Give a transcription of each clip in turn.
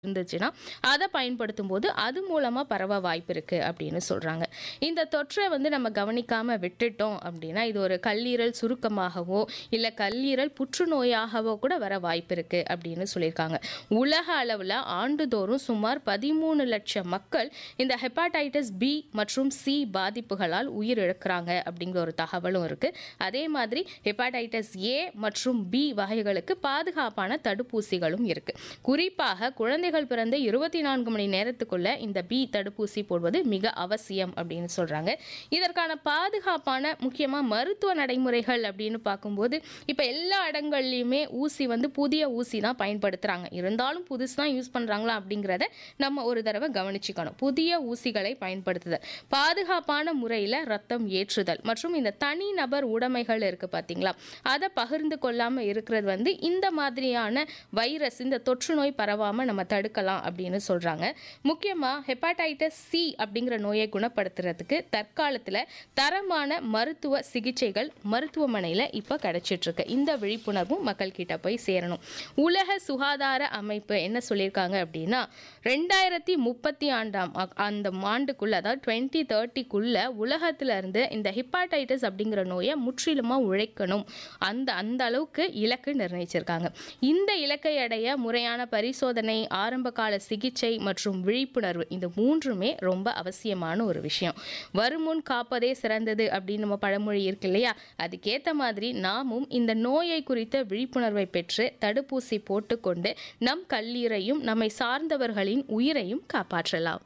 இருந்துச்சுன்னா அதை பயன்படுத்தும் போது அது மூலமாக பரவ வாய்ப்பு இருக்குது அப்படின்னு சொல்கிறாங்க இந்த தொற்றை வந்து நம்ம கவனிக்காமல் விட்டுட்டோம் அப்படின்னா இது ஒரு கல்லீரல் சுருக்கமாகவோ இல்லை கல்லீரல் புற்றுநோயாகவோ கூட வர வாய்ப்பு இருக்குது அப்படின்னு சொல்லியிருக்காங்க உலக அளவில் ஆண்டுதோறும் சுமார் பதிமூணு லட்சம் மக்கள் இந்த ஹெப்பாடைட்டிஸ் பி மற்றும் சி பாதிப்புகளால் உயிரிழக்கிறாங்க அப்படிங்கிற ஒரு தகவலும் இருக்குது அதே மாதிரி ஹெப்பாடைட்டிஸ் ஏ மற்றும் பி வகைகளுக்கு பாதுகாப்பான தடுப்பூசிகளும் இருக்குது குறிப்பாக குழந்தைகள் பிறந்த இருபத்தி நான்கு மணி நேரத்துக்குள்ள இந்த பி தடுப்பூசி போடுவது மிக அவசியம் அப்படின்னு சொல்கிறாங்க இதற்கான பாதுகாப்பான முக்கியமாக மருத்துவ நடைமுறைகள் அப்படின்னு பார்க்கும்போது இப்போ எல்லா இடங்கள்லையுமே ஊசி வந்து புதிய ஊசி தான் பயன்படுத்துகிறாங்க இருந்தாலும் புதுசு தான் யூஸ் பண்ணுறாங்களா அப்படிங்கிறத நம்ம ஒரு தடவை கவனிச்சுக்கணும் புதிய ஊசிகளை பயன்படுத்துதல் பாதுகாப்பான முறையில் ரத்தம் ஏற்றுதல் மற்றும் இந்த தனிநபர் உடைமைகள் இருக்குது பார்த்தீங்களா அதை பகிர்ந்து கொள்ளாமல் இருக்கிறது வந்து இந்த மாதிரியான வைரஸ் இந்த தொற்று நோய் பரவாமல் நம்ம தடுக்கலாம் அப்படின்னு சொல்கிறாங்க முக்கியமாக ஹெப்பாடைட்டிஸ் சி அப்படிங்கிற நோயை குணப்படுத்துறதுக்கு தற்காலத்தில் தரமான மருத்துவ சிகிச்சைகள் மருத்துவமனையில் இப்போ கிடைச்சிட்ருக்கு இந்த விழிப்புணர்வும் மக்கள்கிட்ட போய் சேரணும் உலக சுகாதார அமைப்பு என்ன சொல்லியிருக்காங்க அப்படின்னா ரெண்டாயிரத்தி முப்பத்தி ஆண்டாம் அ- அந்த ஆண்டுக்குள்ள அதாவது டுவெண்ட்டி தேர்ட்டிக்குள்ள உலகத்துல இருந்து இந்த ஹிப்பாடைட்டிஸ் அப்படிங்கிற நோயை முற்றிலுமாக உழைக்கணும் அந்த அந்த அளவுக்கு இலக்கு நிர்ணயிச்சிருக்காங்க இந்த இலக்கை அடைய முறையான பரிசோதனை ஆரம்ப கால சிகிச்சை மற்றும் விழிப்புணர்வு இந்த மூன்றுமே ரொம்ப அவசியமான ஒரு விஷயம் வருமுன் காப்பதே சிறந்தது அப்படின்னு நம்ம பழமொழி இருக்கு இல்லையா அதுக்கேற்ற மாதிரி நாமும் இந்த நோயை குறித்த விழிப்புணர்வை பெற்று தடுப்பூசி போட்டுக்கொண்டு நம் கல்லீரையும் நம்மை சார்ந்தவர்களின் உயிரையும் காப்பாற்றலாம்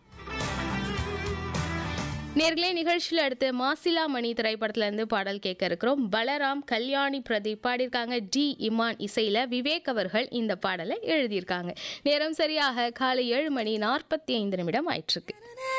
நேர்களே நிகழ்ச்சியில் அடுத்து மாசிலா மணி திரைப்படத்துல இருந்து பாடல் கேட்க இருக்கிறோம் பலராம் கல்யாணி பிரதீப் பாடியிருக்காங்க டி இமான் இசையில விவேக் அவர்கள் இந்த பாடலை எழுதியிருக்காங்க நேரம் சரியாக காலை ஏழு மணி நாற்பத்தி ஐந்து நிமிடம் ஆயிட்டிருக்கு